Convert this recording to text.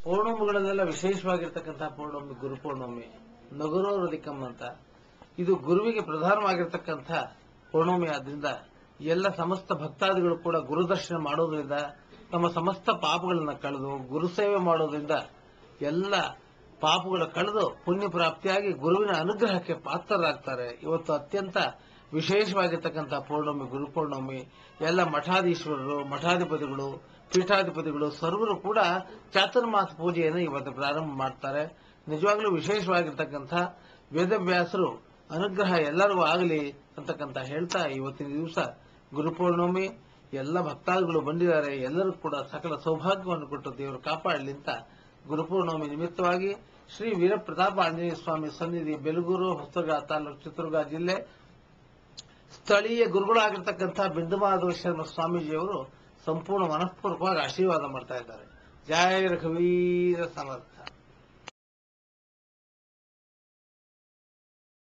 ಪೌರ್ಣಮಿಗಳಲ್ಲೆಲ್ಲ ವಿಶೇಷವಾಗಿರ್ತಕ್ಕಂತಹ ಪೌರ್ಣಮಿ ಗುರು ಪೌರ್ಣಮಿ ನಗುರೋ ರದಿಕಂ ಅಂತ ಇದು ಗುರುವಿಗೆ ಪ್ರಧಾನವಾಗಿರ್ತಕ್ಕಂಥ ಪೌರ್ಣಮಿ ಆದ್ರಿಂದ ಎಲ್ಲ ಸಮಸ್ತ ಭಕ್ತಾದಿಗಳು ಕೂಡ ಗುರುದರ್ಶನ ಮಾಡೋದ್ರಿಂದ ತಮ್ಮ ಸಮಸ್ತ ಪಾಪಗಳನ್ನ ಕಳೆದು ಗುರು ಸೇವೆ ಮಾಡೋದ್ರಿಂದ ಎಲ್ಲ ಪಾಪಗಳು ಕಳೆದು ಪುಣ್ಯ ಪ್ರಾಪ್ತಿಯಾಗಿ ಗುರುವಿನ ಅನುಗ್ರಹಕ್ಕೆ ಪಾತ್ರರಾಗ್ತಾರೆ ಇವತ್ತು ಅತ್ಯಂತ ವಿಶೇಷವಾಗಿರ್ತಕ್ಕಂಥ ಪೌರ್ಣಮಿ ಗುರು ಪೌರ್ಣಮಿ ಎಲ್ಲ ಮಠಾಧೀಶ್ವರರು ಮಠಾಧಿಪತಿಗಳು ಪೀಠಾಧಿಪತಿಗಳು ಸರ್ವರು ಕೂಡ ಚಾತುರ್ಮಾಸ ಪೂಜೆಯನ್ನು ಇವತ್ತು ಪ್ರಾರಂಭ ಮಾಡ್ತಾರೆ ನಿಜವಾಗ್ಲೂ ವಿಶೇಷವಾಗಿರ್ತಕ್ಕಂಥ ವೇದವ್ಯಾಸರು ಅನುಗ್ರಹ ಎಲ್ಲರಿಗೂ ಆಗಲಿ ಅಂತಕ್ಕಂಥ ಹೇಳ್ತಾ ಇವತ್ತಿನ ದಿವಸ ಗುರುಪೌರ್ಣಮಿ ಎಲ್ಲ ಭಕ್ತಾದಿಗಳು ಬಂದಿದ್ದಾರೆ ಎಲ್ಲರೂ ಕೂಡ ಸಕಲ ಸೌಭಾಗ್ಯವನ್ನು ಕೊಟ್ಟು ದೇವರು ಕಾಪಾಡಲಿ ಅಂತ ಗುರುಪೂರ್ಣಮಿ ನಿಮಿತ್ತವಾಗಿ ಶ್ರೀ ವೀರಪ್ರತಾಪ ಆಂಜನೇಯ ಸ್ವಾಮಿ ಸನ್ನಿಧಿ ಬೆಲಗೂರು ಹೊಸದುರ್ಗ ತಾಲೂಕು ಚಿತ್ರದುರ್ಗ ಜಿಲ್ಲೆ ಸ್ಥಳೀಯ ಗುರುಗಳಾಗಿರ್ತಕ್ಕಂಥ ಬಿಂದುಮಾಧವ ಶರ್ಮ ಸ್ವಾಮೀಜಿಯವರು ಸಂಪೂರ್ಣ ಮನಃಪೂರ್ವಕವಾಗಿ ಆಶೀರ್ವಾದ ಮಾಡ್ತಾ ಇದ್ದಾರೆ ಜಯ ರಘುವೀರ ಸಮರ್ಥ